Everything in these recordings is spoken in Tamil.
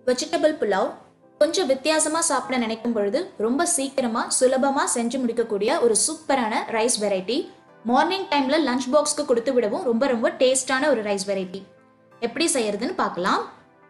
வெஜிடபிள் புலாவ் கொஞ்சம் வித்தியாசமாக சாப்பிட நினைக்கும் பொழுது ரொம்ப சீக்கிரமாக சுலபமாக செஞ்சு முடிக்கக்கூடிய ஒரு சூப்பரான ரைஸ் வெரைட்டி மார்னிங் டைமில் லஞ்ச் பாக்ஸ்க்கு கொடுத்து விடவும் ரொம்ப ரொம்ப டேஸ்டான ஒரு ரைஸ் வெரைட்டி எப்படி செய்யறதுன்னு பார்க்கலாம்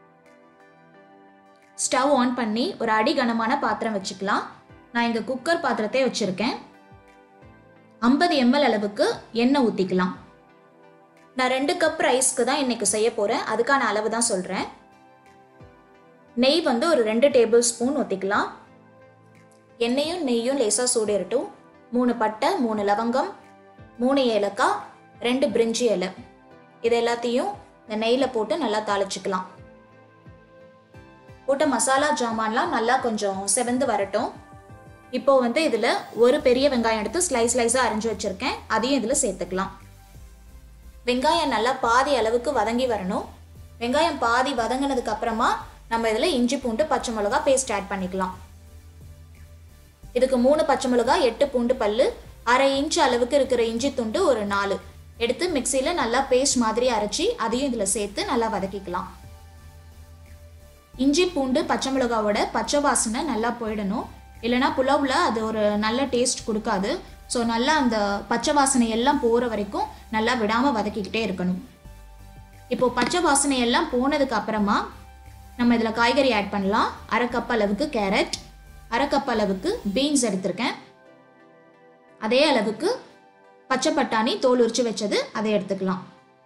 ஸ்டவ் ஆன் பண்ணி ஒரு அடி கனமான பாத்திரம் வச்சுக்கலாம் நான் இங்கே குக்கர் பாத்திரத்தை வச்சுருக்கேன் ஐம்பது எம்எல் அளவுக்கு எண்ணெய் ஊற்றிக்கலாம் நான் ரெண்டு கப் ரைஸ்க்கு தான் இன்னைக்கு செய்ய போகிறேன் அதுக்கான அளவு தான் சொல்கிறேன் நெய் வந்து ஒரு ரெண்டு டேபிள் ஸ்பூன் ஊற்றிக்கலாம் எண்ணெயும் நெய்யும் லேசாக சூடேறட்டும் மூணு பட்டை மூணு லவங்கம் மூணு ஏலக்காய் ரெண்டு பிரிஞ்சி இலை இது எல்லாத்தையும் இந்த நெய்யில் போட்டு நல்லா தாளிச்சுக்கலாம் போட்ட மசாலா ஜாமான்லாம் நல்லா கொஞ்சம் செவந்து வரட்டும் இப்போ வந்து இதில் ஒரு பெரிய வெங்காயம் எடுத்து ஸ்லைஸ் ஸ்லைஸாக அரைஞ்சு வச்சுருக்கேன் அதையும் இதில் சேர்த்துக்கலாம் வெங்காயம் நல்லா பாதி அளவுக்கு வதங்கி வரணும் வெங்காயம் பாதி வதங்கினதுக்கு அப்புறமா நம்ம இதில் இஞ்சி பூண்டு பச்சை மிளகா பேஸ்ட் ஆட் பண்ணிக்கலாம் இதுக்கு மூணு பச்சை மிளகா எட்டு பூண்டு பல்லு அரை இன்ச் அளவுக்கு இருக்கிற இஞ்சி துண்டு ஒரு நாலு எடுத்து மிக்சியில் நல்லா பேஸ்ட் மாதிரி அரைச்சி அதையும் இதில் சேர்த்து நல்லா வதக்கிக்கலாம் இஞ்சி பூண்டு பச்சை மிளகாவோட பச்சை வாசனை நல்லா போயிடணும் இல்லைனா புலாவில் அது ஒரு நல்ல டேஸ்ட் கொடுக்காது ஸோ நல்லா அந்த பச்சை வாசனை எல்லாம் போகிற வரைக்கும் நல்லா விடாமல் வதக்கிக்கிட்டே இருக்கணும் இப்போ பச்சை வாசனை எல்லாம் போனதுக்கு அப்புறமா நம்ம இதில் காய்கறி ஆட் பண்ணலாம் அரை கப் அளவுக்கு கேரட் அரை கப் அளவுக்கு பீன்ஸ் எடுத்திருக்கேன் அதே அளவுக்கு பச்சை பட்டாணி தோல் உரிச்சு வச்சது அதை எடுத்துக்கலாம்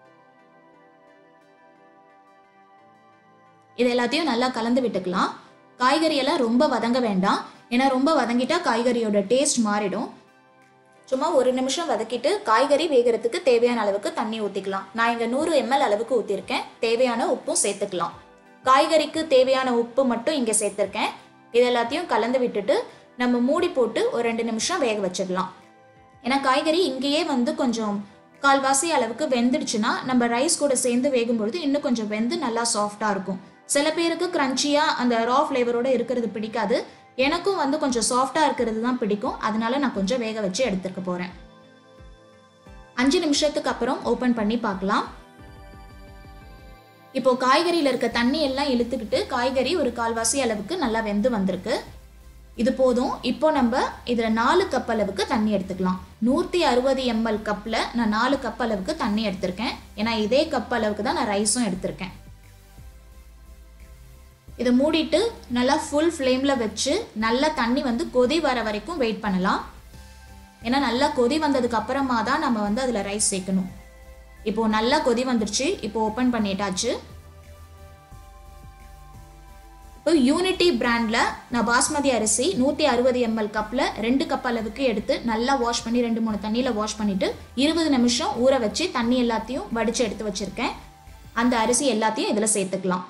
இது எல்லாத்தையும் நல்லா கலந்து விட்டுக்கலாம் காய்கறி எல்லாம் ரொம்ப வதங்க வேண்டாம் ஏன்னா ரொம்ப வதங்கிட்டா காய்கறியோட டேஸ்ட் மாறிடும் சும்மா ஒரு நிமிஷம் வதக்கிட்டு காய்கறி வேகிறதுக்கு தேவையான அளவுக்கு தண்ணி ஊற்றிக்கலாம் நான் இங்கே நூறு எம்எல் அளவுக்கு ஊற்றிருக்கேன் தேவையான உப்பும் சேர்த்துக்கலாம் காய்கறிக்கு தேவையான உப்பு மட்டும் இங்கே சேர்த்துருக்கேன் இது எல்லாத்தையும் கலந்து விட்டுட்டு நம்ம மூடி போட்டு ஒரு ரெண்டு நிமிஷம் வேக வச்சிடலாம் ஏன்னா காய்கறி இங்கேயே வந்து கொஞ்சம் கால்வாசி அளவுக்கு வெந்துடுச்சுன்னா நம்ம ரைஸ் கூட சேர்ந்து வேகும்பொழுது இன்னும் கொஞ்சம் வெந்து நல்லா சாஃப்டாக இருக்கும் சில பேருக்கு க்ரன்ச்சியாக அந்த ரா ஃப்ளேவரோட இருக்கிறது பிடிக்காது எனக்கும் வந்து கொஞ்சம் சாஃப்டாக இருக்கிறது தான் பிடிக்கும் அதனால நான் கொஞ்சம் வேக வச்சு எடுத்துக்க போகிறேன் அஞ்சு நிமிஷத்துக்கு அப்புறம் ஓப்பன் பண்ணி பார்க்கலாம் இப்போ காய்கறியில் இருக்க தண்ணி எல்லாம் இழுத்துக்கிட்டு காய்கறி ஒரு கால்வாசி அளவுக்கு நல்லா வெந்து வந்திருக்கு இது போதும் இப்போ நம்ம இதில் நாலு கப் அளவுக்கு தண்ணி எடுத்துக்கலாம் நூற்றி அறுபது எம்எல் கப்பில் நான் நாலு கப் அளவுக்கு தண்ணி எடுத்திருக்கேன் ஏன்னா இதே கப் அளவுக்கு தான் நான் ரைஸும் எடுத்திருக்கேன் இதை மூடிட்டு நல்லா ஃபுல் ஃப்ளேமில் வச்சு நல்லா தண்ணி வந்து கொதி வர வரைக்கும் வெயிட் பண்ணலாம் ஏன்னா நல்லா கொதி வந்ததுக்கு அப்புறமா தான் நம்ம வந்து அதில் ரைஸ் சேர்க்கணும் இப்போ நல்லா கொதி வந்துருச்சு இப்போ ஓப்பன் பண்ணிட்டாச்சு இப்போ யூனிட்டி பிராண்டில் நான் பாஸ்மதி அரிசி நூற்றி அறுபது எம்எல் கப்பில் ரெண்டு கப் அளவுக்கு எடுத்து நல்லா வாஷ் பண்ணி ரெண்டு மூணு தண்ணியில் வாஷ் பண்ணிவிட்டு இருபது நிமிஷம் ஊற வச்சு தண்ணி எல்லாத்தையும் வடித்து எடுத்து வச்சுருக்கேன் அந்த அரிசி எல்லாத்தையும் இதில் சேர்த்துக்கலாம்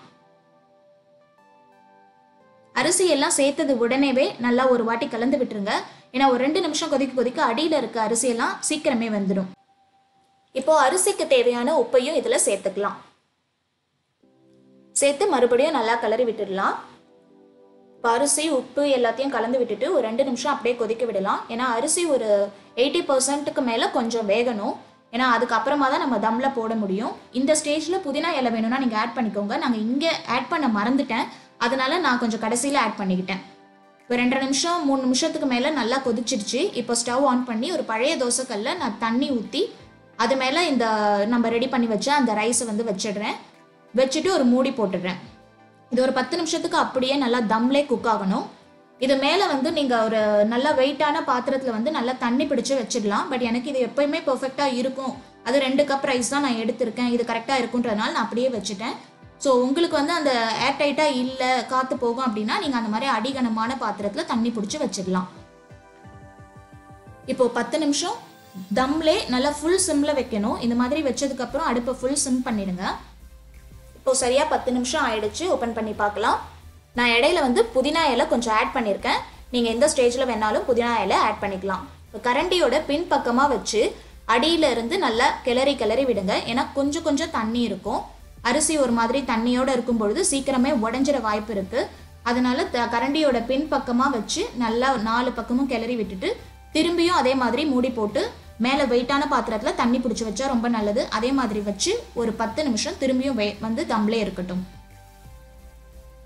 அரிசி எல்லாம் சேர்த்தது உடனேவே நல்லா ஒரு வாட்டி கலந்து விட்டுருங்க ஏன்னா ஒரு ரெண்டு நிமிஷம் கொதிக்க கொதிக்க அடியில் இருக்க அரிசியெல்லாம் சீக்கிரமே வந்துடும் இப்போ அரிசிக்கு தேவையான உப்பையும் இதில் சேர்த்துக்கலாம் சேர்த்து மறுபடியும் நல்லா கிளறி விட்டுடலாம் இப்போ அரிசி உப்பு எல்லாத்தையும் கலந்து விட்டுட்டு ஒரு ரெண்டு நிமிஷம் அப்படியே கொதிக்க விடலாம் ஏன்னா அரிசி ஒரு எயிட்டி பர்சன்ட்டுக்கு மேலே கொஞ்சம் வேகணும் ஏன்னா அதுக்கப்புறமா தான் நம்ம தம்மில் போட முடியும் இந்த ஸ்டேஜில் புதினா இலை வேணும்னா நீங்கள் ஆட் பண்ணிக்கோங்க நாங்கள் இங்கே ஆட் பண்ண மறந்துட்டேன் அதனால நான் கொஞ்சம் கடைசியில் ஆட் பண்ணிக்கிட்டேன் இப்போ ரெண்டரை நிமிஷம் மூணு நிமிஷத்துக்கு மேலே நல்லா கொதிச்சிருச்சு இப்போ ஸ்டவ் ஆன் பண்ணி ஒரு பழைய தோசைக்கல்ல நான் தண்ணி ஊற்றி அது மேலே இந்த நம்ம ரெடி பண்ணி வச்ச அந்த ரைஸை வந்து வச்சிடுறேன் வச்சுட்டு ஒரு மூடி போட்டுடுறேன் இது ஒரு பத்து நிமிஷத்துக்கு அப்படியே நல்லா தம்லே குக் ஆகணும் இது மேலே வந்து நீங்கள் ஒரு நல்ல வெயிட்டான பாத்திரத்தில் வந்து நல்லா தண்ணி பிடிச்சு வச்சிடலாம் பட் எனக்கு இது எப்பயுமே பெர்ஃபெக்டாக இருக்கும் அது ரெண்டு கப் ரைஸ் தான் நான் எடுத்திருக்கேன் இது கரெக்டாக இருக்குன்றதுனால நான் அப்படியே வச்சுட்டேன் ஸோ உங்களுக்கு வந்து அந்த ஏர் டைட்டாக இல்லை காற்று போகும் அப்படின்னா நீங்கள் அந்த மாதிரி அடிகனமான பாத்திரத்தில் தண்ணி பிடிச்சி வச்சிடலாம் இப்போ பத்து நிமிஷம் தம்லே நல்லா ஃபுல் சிம்மில் வைக்கணும் இந்த மாதிரி வச்சதுக்கப்புறம் அடுப்பை ஃபுல் சிம் பண்ணிடுங்க இப்போ சரியாக பத்து நிமிஷம் ஆயிடுச்சு ஓப்பன் பண்ணி பார்க்கலாம் நான் இடையில வந்து புதினா இலை கொஞ்சம் ஆட் பண்ணியிருக்கேன் நீங்கள் எந்த ஸ்டேஜில் வேணாலும் புதினா இலை ஆட் பண்ணிக்கலாம் இப்போ கரண்டியோட பின் பக்கமாக வச்சு அடியில இருந்து நல்லா கிளறி கிளறி விடுங்க ஏன்னா கொஞ்சம் கொஞ்சம் தண்ணி இருக்கும் அரிசி ஒரு மாதிரி தண்ணியோட இருக்கும் பொழுது சீக்கிரமே உடஞ்சிட வாய்ப்பு இருக்கு அதனால த- கரண்டியோட பின் பக்கமா வச்சு நல்லா நாலு பக்கமும் கிளறி விட்டுட்டு திரும்பியும் அதே மாதிரி மூடி போட்டு மேலே வெயிட்டான பாத்திரத்தில் தண்ணி பிடிச்சி வச்சா ரொம்ப நல்லது அதே மாதிரி வச்சு ஒரு பத்து நிமிஷம் திரும்பியும் வே வந்து தம்லே இருக்கட்டும்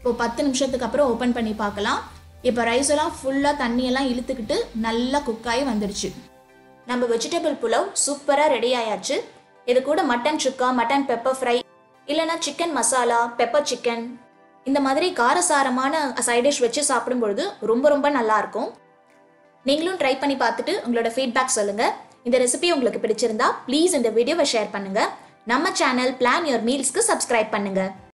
இப்போ பத்து நிமிஷத்துக்கு அப்புறம் ஓப்பன் பண்ணி பார்க்கலாம் இப்போ ரைஸ் எல்லாம் ஃபுல்லாக தண்ணியெல்லாம் இழுத்துக்கிட்டு நல்லா குக் ஆகி வந்துடுச்சு நம்ம வெஜிடபிள் புலாவ் சூப்பராக ரெடி ஆயாச்சு இது கூட mutton chukka mutton pepper fry இல்லைன்னா சிக்கன் மசாலா பெப்பர் சிக்கன் இந்த மாதிரி காரசாரமான சைட் டிஷ் வச்சு சாப்பிடும் பொழுது ரொம்ப ரொம்ப நல்லா இருக்கும் நீங்களும் ட்ரை பண்ணி பார்த்துட்டு உங்களோட ஃபீட்பேக் சொல்லுங்க இந்த ரெசிபி உங்களுக்கு பிடிச்சிருந்தா ப்ளீஸ் இந்த வீடியோவை ஷேர் பண்ணுங்க நம்ம சேனல் பிளான் யுவர் மீல்ஸ்க்கு சப்ஸ்கிரைப் பண்ணுங்க